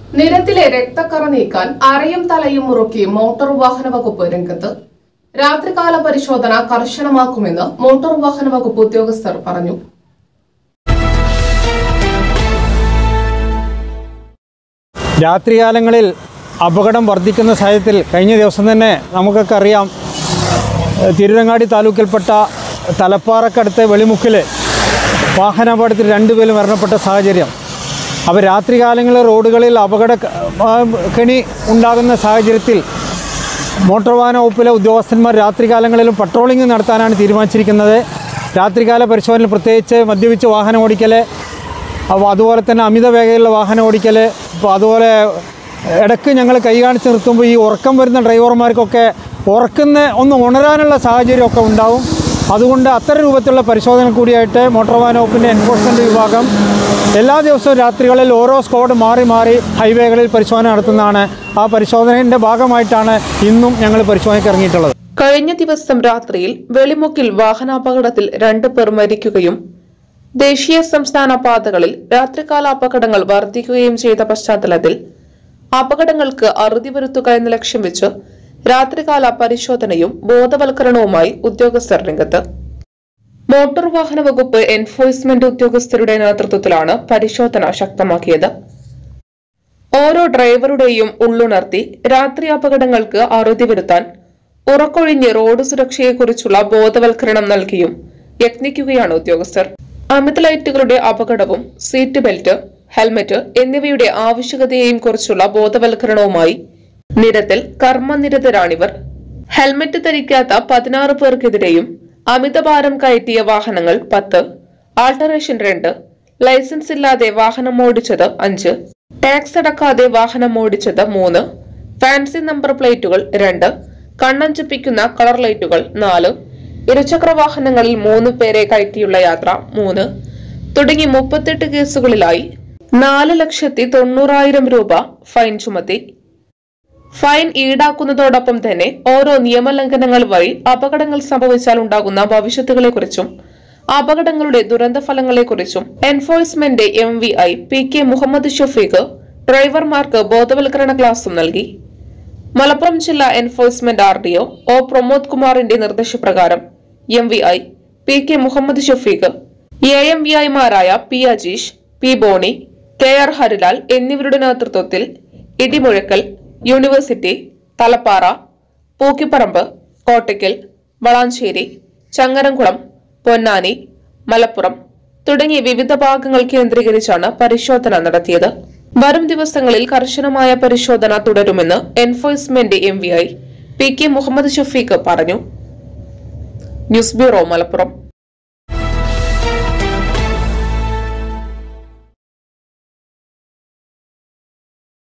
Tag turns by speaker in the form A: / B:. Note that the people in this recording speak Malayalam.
A: നിരത്തിലെ രക്തക്കറ നീക്കാൻ അരയും തലയും മുറുക്കി മോട്ടോർ വാഹന വകുപ്പ് രംഗത്ത് രാത്രികാല പരിശോധന കർശനമാക്കുമെന്ന് മോട്ടോർ വാഹന വകുപ്പ് ഉദ്യോഗസ്ഥർ പറഞ്ഞു
B: രാത്രികാലങ്ങളിൽ അപകടം വർദ്ധിക്കുന്ന സാഹചര്യത്തിൽ കഴിഞ്ഞ ദിവസം തന്നെ നമുക്കൊക്കെ അറിയാം ഏഹ് തിരുരങ്ങാടി താലൂക്കിൽപ്പെട്ട തലപ്പാറക്കടുത്ത് വെളിമുക്കിൽ വാഹനാപകടത്തിൽ രണ്ടുപേരും മരണപ്പെട്ട സാഹചര്യം അപ്പോൾ രാത്രികാലങ്ങളിൽ റോഡുകളിൽ അപകട ക- ആ, കെണി ഉണ്ടാകുന്ന സാഹചര്യത്തിൽ മോട്ടോർ വാഹന വകുപ്പിലെ ഉദ്യോഗസ്ഥന്മാർ രാത്രികാലങ്ങളിലും പട്രോളിംഗ് നടത്താനാണ് തീരുമാനിച്ചിരിക്കുന്നത് രാത്രികാല പരിശോധനയിൽ പ്രത്യേകിച്ച് മദ്യപിച്ച് വാഹനം ഓടിക്കൽ അപ്പോൾ അതുപോലെ തന്നെ അമിത വേഗതയിലുള്ള വാഹനം ഓടിക്കൽ ഇപ്പോൾ അതുപോലെ ഇടയ്ക്ക് ഞങ്ങൾ കൈ കാണിച്ച് നിർത്തുമ്പോൾ ഈ ഉറക്കം വരുന്ന ഡ്രൈവർമാർക്കൊക്കെ ഉറക്കുന്ന ഒന്ന് ഉണരാനുള്ള സാഹചര്യമൊക്കെ ഉണ്ടാവും അതുകൊണ്ട് അത്തരം രൂപത്തിലുള്ള പരിശോധന കൂടിയായിട്ട് മോട്ടോർ വാഹന വകുപ്പിൻ്റെ എൻഫോഴ്സ്മെൻറ്റ് വിഭാഗം എല്ലാ ദിവസവും രാത്രികളിൽ ഓരോ സ്ക്വാഡ് മാറി മാറി ഹൈവേകളിൽ പരിശോധന നടത്തുന്നതാണ് ആ പരിശോധനയുടെ ഭാഗമായിട്ടാണ് ഇന്നും ഞങ്ങൾ പരിശോധനയ്ക്ക് ഇറങ്ങിയിട്ടുള്ളത്
A: കഴിഞ്ഞ ദിവസം രാത്രിയിൽ വെളിമുക്കിൽ വാഹനാപകടത്തിൽ രണ്ടു പേർ മരിക്കുകയും ദേശീയ സംസ്ഥാന പാതകളിൽ രാത്രികാല അപകടങ്ങൾ വർദ്ധിക്കുകയും ചെയ്ത പശ്ചാത്തലത്തിൽ അപകടങ്ങൾക്ക് അറുതി വരുത്തുക എന്ന ലക്ഷ്യം വെച്ച് രാത്രികാല പരിശോധനയും ബോധവൽക്കരണവുമായി ഉദ്യോഗസ്ഥർ രംഗത്ത് മോട്ടോർ വാഹന വകുപ്പ് എൻഫോഴ്സ്മെന്റ് ഉദ്യോഗസ്ഥരുടെ നേതൃത്വത്തിലാണ് പരിശോധന ശക്തമാക്കിയത് ഓരോ ഡ്രൈവറുടെയും ഉള്ളുണർത്തി രാത്രി അപകടങ്ങൾക്ക് അറുതി വരുത്താൻ ഉറക്കൊഴിഞ്ഞ് റോഡ് സുരക്ഷയെക്കുറിച്ചുള്ള ബോധവൽക്കരണം നൽകിയും യത്നിക്കുകയാണ് ഉദ്യോഗസ്ഥർ അമിത ലൈറ്റുകളുടെ അപകടവും സീറ്റ് ബെൽറ്റ് ഹെൽമറ്റ് എന്നിവയുടെ ആവശ്യകതയെയും കുറിച്ചുള്ള ബോധവൽക്കരണവുമായി നിരത്തിൽ കർമ്മനിരതരാണിവർ ഹെൽമറ്റ് ധരിക്കാത്ത പതിനാറ് പേർക്കെതിരെയും അമിതഭാരം കയറ്റിയ വാഹനങ്ങൾ പത്ത് ആൾട്ടറേഷൻ രണ്ട് ലൈസൻസ് ഇല്ലാതെ വാഹനം ഓടിച്ചത് അഞ്ച് ടാക്സ് അടക്കാതെ വാഹനം ഓടിച്ചത് മൂന്ന് ഫാൻസി നമ്പർ പ്ലേറ്റുകൾ രണ്ട് കണ്ണഞ്ചിപ്പിക്കുന്ന കളർ ലൈറ്റുകൾ നാല് ഇരുചക്ര വാഹനങ്ങളിൽ മൂന്ന് പേരെ കയറ്റിയുള്ള യാത്ര മൂന്ന് തുടങ്ങി മുപ്പത്തെട്ട് കേസുകളിലായി നാല് ലക്ഷത്തി തൊണ്ണൂറായിരം രൂപ ഫൈൻ ചുമത്തി ഫൈൻ ഈടാക്കുന്നതോടൊപ്പം തന്നെ ഓരോ നിയമലംഘനങ്ങൾ വഴി അപകടങ്ങൾ സംഭവിച്ചാൽ ഉണ്ടാകുന്ന ഭവിഷ്യത്തുകളെക്കുറിച്ചും അപകടങ്ങളുടെ ദുരന്തഫലങ്ങളെക്കുറിച്ചും enforcement M V I P K Muhammad Shafeeq ഡ്രൈവർമാർക്ക് ബോധവൽക്കരണ ക്ലാസും നൽകി മലപ്പുറം ജില്ലാ enforcement R D O O Pramod കുമാറിന്റെ നിർദ്ദേശപ്രകാരം M V I P K Muhammad Shafeeq A M V ഐമാരായ P Ajeesh P Boney K R Harilal എന്നിവരുടെ നേതൃത്വത്തിൽ ഇടിമുഴക്കൽ യൂണിവേഴ്സിറ്റി തലപ്പാറ പൂക്കിപ്പറമ്പ് കോട്ടയ്ക്കൽ വളാഞ്ചേരി ചങ്ങരംകുളം പൊന്നാനി മലപ്പുറം തുടങ്ങി വിവിധ ഭാഗങ്ങൾ കേന്ദ്രീകരിച്ചാണ് പരിശോധന നടത്തിയത് വരും ദിവസങ്ങളിൽ കർശനമായ പരിശോധന തുടരുമെന്ന് enforcement M V I P K Muhammad Shafeeq പറഞ്ഞു ന്യൂസ് ബ്യൂറോ മലപ്പുറം